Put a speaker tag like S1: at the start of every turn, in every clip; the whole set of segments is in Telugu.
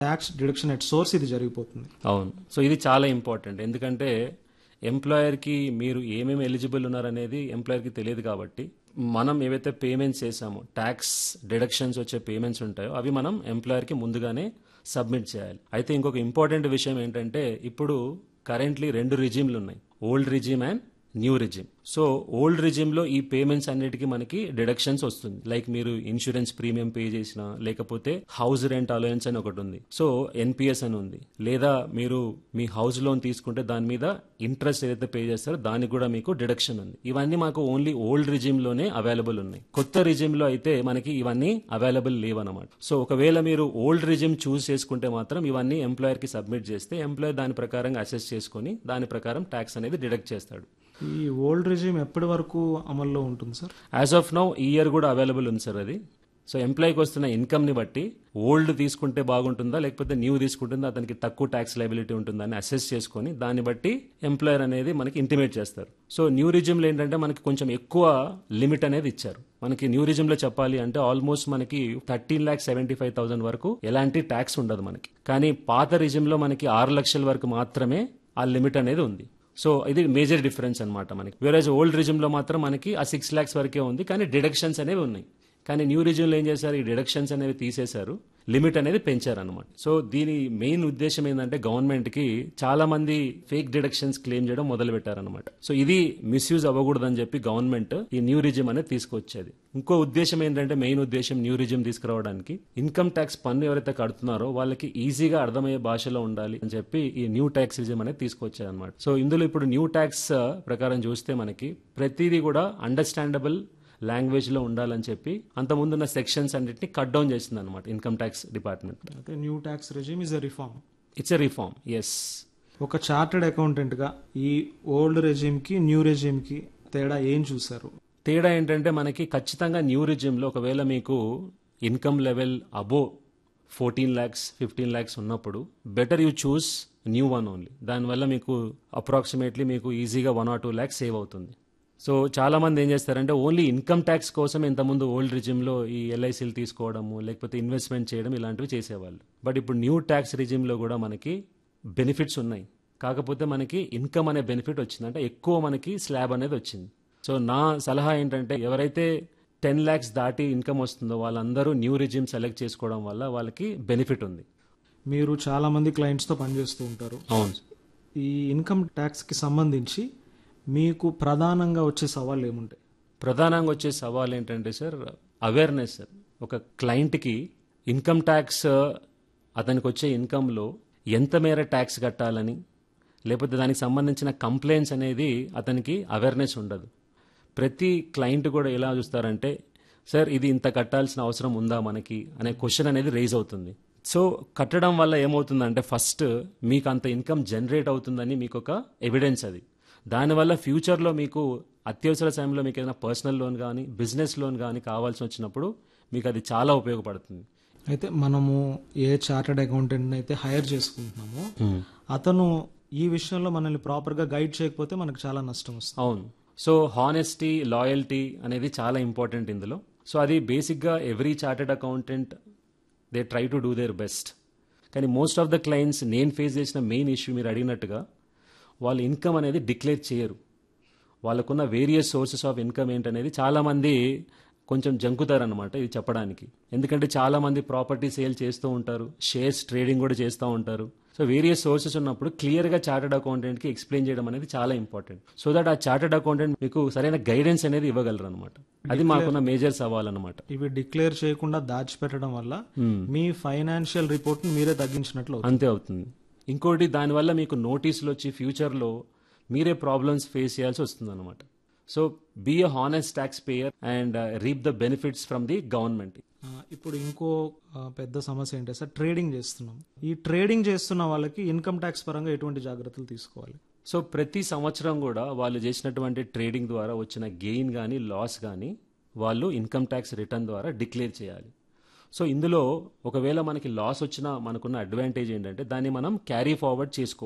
S1: ట్యాక్స్ డిడక్షన్ ఎట్ సోర్స్ ఇది జరిగిపోతుంది
S2: అవును సో ఇది చాలా ఇంపార్టెంట్ ఎందుకంటే ఎంప్లాయర్కి మీరు ఏమేమి ఎలిజిబుల్ ఉన్నారనేది ఎంప్లాయర్కి తెలియదు కాబట్టి మనం ఏవైతే పేమెంట్స్ చేసామో ట్యాక్స్ డిడక్షన్స్ వచ్చే పేమెంట్స్ ఉంటాయో అవి మనం ఎంప్లాయర్కి ముందుగానే సబ్మిట్ చేయాలి అయితే ఇంకొక ఇంపార్టెంట్ విషయం ఏంటంటే ఇప్పుడు కరెంట్లీ రెండు రిజిమ్లు ఉన్నాయి old regime and new regime so old regime లో ఈ పేమెంట్స్ అన్నిటికీ మనకి డిడక్షన్స్ వస్తుంది లైక్ మీరు ఇన్సూరెన్స్ ప్రీమియం పే చేసిన లేకపోతే హౌస్ రెంట్ అలయన్స్ అని ఒకటి ఉంది సో ఎన్పిఎస్ అని ఉంది లేదా మీరు మీ హౌస్ లోన్ తీసుకుంటే దాని మీద ఇంట్రెస్ట్ ఏదైతే పే చేస్తారో దానికి కూడా మీకు డిడక్షన్ ఉంది ఇవన్నీ మాకు ఓన్లీ ఓల్డ్ రిజిమ్ లోనే అవైలబుల్ ఉన్నాయి కొత్త రిజిమ్ లో అయితే మనకి ఇవన్నీ అవైలబుల్ లేవన్నమాట సో ఒకవేళ మీరు ఓల్డ్ రిజిమ్ చూస్ చేసుకుంటే మాత్రం ఇవన్నీ ఎంప్లాయర్ కి సబ్మిట్ చేస్తే ఎంప్లాయర్ దాని ప్రకారంగా అసెస్ చేసుకొని దాని ప్రకారం ట్యాక్స్ అనేది డిడక్ట్ చేస్తాడు
S1: ఈ ఓల్డ్ రిజిమ్ ఎప్పటి వరకు అమల్లో ఉంటుంది సార్
S2: యాజ్ ఆఫ్ నౌ ఈ ఇయర్ కూడా అవైలబుల్ ఉంది సార్ అది సో ఎంప్లాయీకి వస్తున్న ఇన్కమ్ ని బట్టి ఓల్డ్ తీసుకుంటే బాగుంటుందా లేకపోతే న్యూ తీసుకుంటుందా అతనికి తక్కువ ట్యాక్స్ లైబిలిటీ ఉంటుందా అని అసెస్ చేసుకొని దాన్ని బట్టి ఎంప్లాయర్ అనేది మనకి ఇంటిమేట్ చేస్తారు సో న్యూ రిజిమ్లో ఏంటంటే మనకి కొంచెం ఎక్కువ లిమిట్ అనేది ఇచ్చారు మనకి న్యూ రిజిమ్లో చెప్పాలి అంటే ఆల్మోస్ట్ మనకి thirteen lakh seventy five thousand వరకు ఎలాంటి ట్యాక్స్ ఉండదు మనకి కానీ పాత రిజిమ్లో మనకి ఆరు లక్షల వరకు మాత్రమే ఆ లిమిట్ అనేది ఉంది సో ఇది మేజర్ డిఫరెన్స్ అనమాట మనకి వేరేజ్ ఓల్డ్ రిజిమ్లో మాత్రం మనకి ఆ సిక్స్ ల్యాక్స్ వరకే ఉంది కానీ డిడక్షన్స్ అనేవి ఉన్నాయి కానీ న్యూ రిజిమ్లో ఏం చేశారు ఈ డిడక్షన్స్ అనేవి తీసేశారు లిమిట్ అనేది పెంచారు అనమాట సో దీని మెయిన్ ఉద్దేశం ఏంటంటే గవర్నమెంట్ కి చాలా మంది ఫేక్ డిడక్షన్స్ క్లెయిమ్ చేయడం మొదలు పెట్టారనమాట సో ఇది మిస్యూజ్ అవ్వకూడదని చెప్పి గవర్నమెంట్ ఈ న్యూ రిజిమ్ అనేది తీసుకొచ్చేది ఇంకో ఉద్దేశం ఏంటంటే మెయిన్ ఉద్దేశం న్యూ రిజిమ్ తీసుకురావడానికి ఇన్కమ్ ట్యాక్స్ పన్ను ఎవరైతే కడుతున్నారో వాళ్ళకి ఈజీగా అర్థమయ్యే భాషలో ఉండాలి అని చెప్పి ఈ న్యూ ట్యాక్స్ రిజిమ్ అనేది తీసుకొచ్చారు అనమాట సో ఇందులో ఇప్పుడు న్యూ ట్యాక్స్ ప్రకారం చూస్తే మనకి ప్రతిదీ కూడా అండర్స్టాండబుల్ లాంగ్వేజ్ లో ఉండాలని చెప్పి అంతకుముందున్న సెక్షన్స్ అన్నిటిని కట్ డౌన్ చేసింది అనమాట ఇన్కమ్ ట్యాక్స్ డిపార్ట్మెంట్
S1: అయితే new tax regime is a reform
S2: it's a reform as
S1: ఒక చార్టెడ్ అకౌంటెంట్ గా ఈ ఓల్డ్ రెజిమ్ కి న్యూ రెజిమ్ కి తేడా ఏం చూసారు
S2: తేడా ఏంటంటే మనకి ఖచ్చితంగా న్యూ రిజిమ్లో ఒకవేళ మీకు income level above fourteen lakhs fifteen lakhs ఉన్నప్పుడు better you choose new one only దానివల్ల మీకు అప్రాక్సిమేట్లీ మీకు ఈజీగా one or two lakhs save అవుతుంది సో చాలా మంది ఏం చేస్తారంటే ఓన్లీ ఇన్కమ్ ట్యాక్స్ కోసం ఇంతకుముందు ఓల్డ్ రిజిమ్లో ఈ ఎల్ఐసీలు తీసుకోవడము లేకపోతే ఇన్వెస్ట్మెంట్ చేయడం ఇలాంటివి చేసేవాళ్ళు బట్ ఇప్పుడు న్యూ ట్యాక్స్ రిజిమ్లో కూడా మనకి బెనిఫిట్స్ ఉన్నాయి కాకపోతే మనకి ఇన్కమ్ అనే బెనిఫిట్ వచ్చింది అంటే ఎక్కువ మనకి స్లాబ్ అనేది వచ్చింది సో నా సలహా ఏంటంటే ఎవరైతే టెన్ ల్యాక్స్ దాటి ఇన్కమ్ వస్తుందో వాళ్ళందరూ న్యూ రిజిమ్ సెలెక్ట్ చేసుకోవడం వల్ల వాళ్ళకి బెనిఫిట్ ఉంది
S1: మీరు చాలా మంది క్లయింట్స్ తో పనిచేస్తూ ఉంటారు
S2: అవును
S1: ఈ ఇన్కమ్ ట్యాక్స్ కి సంబంధించి మీకు ప్రధానంగా వచ్చే సవాళ్ళు ఏముంటాయి
S2: ప్రధానంగా వచ్చే సవాల్ ఏంటంటే సార్ అవేర్నెస్ సార్ ఒక క్లయింట్కి ఇన్కమ్ ట్యాక్స్ అతనికి వచ్చే ఇన్కంలో ఎంత మేర ట్యాక్స్ కట్టాలని లేకపోతే దానికి సంబంధించిన కంప్లైంట్స్ అనేది అతనికి అవేర్నెస్ ఉండదు ప్రతి క్లయింట్ కూడా ఎలా చూస్తారంటే సార్ ఇది ఇంత కట్టాల్సిన అవసరం ఉందా మనకి అనే క్వశ్చన్ అనేది రేజ్ అవుతుంది సో కట్టడం వల్ల ఏమవుతుందంటే ఫస్ట్ మీకు అంత ఇన్కమ్ జనరేట్ అవుతుందని మీకు ఒక ఎవిడెన్స్ అది దానివల్ల ఫ్యూచర్లో మీకు అత్యవసర సమయంలో మీకు ఏదైనా పర్సనల్ లోన్ కానీ బిజినెస్ లోన్ కానీ కావాల్సి వచ్చినప్పుడు మీకు అది చాలా ఉపయోగపడుతుంది
S1: అయితే మనము ఏ చార్టెడ్ అకౌంటెంట్ అయితే హైర్ చేసుకుంటున్నామో అతను ఈ విషయంలో మనల్ని ప్రాపర్ గా గైడ్ చేయకపోతే మనకు చాలా నష్టం వస్తుంది
S2: అవును సో హానెస్టీ లాయల్టీ అనేది చాలా ఇంపార్టెంట్ ఇందులో సో అది బేసిక్గా every chartered accountant they try to do their best కానీ మోస్ట్ ఆఫ్ ద క్లయింట్స్ నేను ఫేస్ చేసిన మెయిన్ ఇష్యూ మీరు అడిగినట్టుగా వాళ్ళ ఇన్కమ్ అనేది డిక్లేర్ చేయరు వాళ్ళకున్న వేరియస్ సోర్సెస్ ఆఫ్ ఇన్కమ్ ఏంటనేది చాలామంది కొంచెం జంకుతారనమాట ఇది చెప్పడానికి ఎందుకంటే చాలామంది ప్రాపర్టీ సేల్ చేస్తూ ఉంటారు షేర్స్ ట్రేడింగ్ కూడా చేస్తూ ఉంటారు సో వేరియస్ సోర్సెస్ ఉన్నప్పుడు క్లియర్గా చార్టెడ్ అకౌంటెంట్కి ఎక్స్ప్లెయిన్ చేయడం అనేది చాలా important so that ah chartered accountant మీకు సరైన గైడెన్స్ అనేది ఇవ్వగలరు అనమాట అది మాకున్న మేజర్ సవాల్ అనమాట
S1: ఇవి డిక్లేర్ చేయకుండా దాచిపెట్టడం వల్ల మీ ఫైనాన్షియల్ రిపోర్ట్ మీరే తగ్గించినట్లు అవుతుంది.
S2: అంతే అవుతుంది ఇంకోటి దానివల్ల మీకు నోటీసులు వచ్చి ఫ్యూచర్లో మీరే ప్రాబ్లమ్స్ ఫేస్ చేయాల్సి వస్తుంది అనమాట so be a honest tax payer and reap the benefits from the government
S1: ఆ, ఇప్పుడు ఇంకో ఆ, పెద్ద సమస్య ఏంటంటే సార్ ట్రేడింగ్ చేస్తున్నాం ఈ ట్రేడింగ్ చేస్తున్న వాళ్ళకి ఇన్కమ్ ట్యాక్స్ పరంగా ఎటువంటి జాగ్రత్తలు తీసుకోవాలి
S2: సో ప్రతి సంవత్సరం కూడా వాళ్ళు చేసినటువంటి ట్రేడింగ్ ద్వారా వచ్చిన గెయిన్ కానీ లాస్ కానీ వాళ్ళు ఇన్కమ్ ట్యాక్స్ రిటర్న్ ద్వారా డిక్లేర్ చేయాలి సో ఇందులో ఒకవేళ మనకి లాస్ వచ్చినా మనకున్న అడ్వాంటేజ్ ఏంటంటే దాన్ని మనం క్యారీ ఫార్వర్డ్ చేసుకోవచ్చు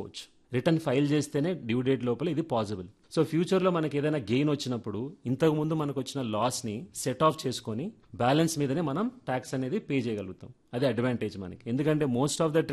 S2: రిటర్న్ ఫైల్ చేస్తేనే డ్యూ డేట్ లోపల ఇది పాసిబుల్ సో ఫ్యూచర్లో మనకి ఏదైనా గెయిన్ వచ్చినప్పుడు ఇంతకు ముందు మనకు వచ్చిన లాస్ని సెట్ ఆఫ్ చేసుకొని బ్యాలెన్స్ మీదనే మనం ట్యాక్స్ అనేది పే చేయగలుగుతాం అది అడ్వాంటేజ్ మనకి ఎందుకంటే మోస్ట్ ఆఫ్ ద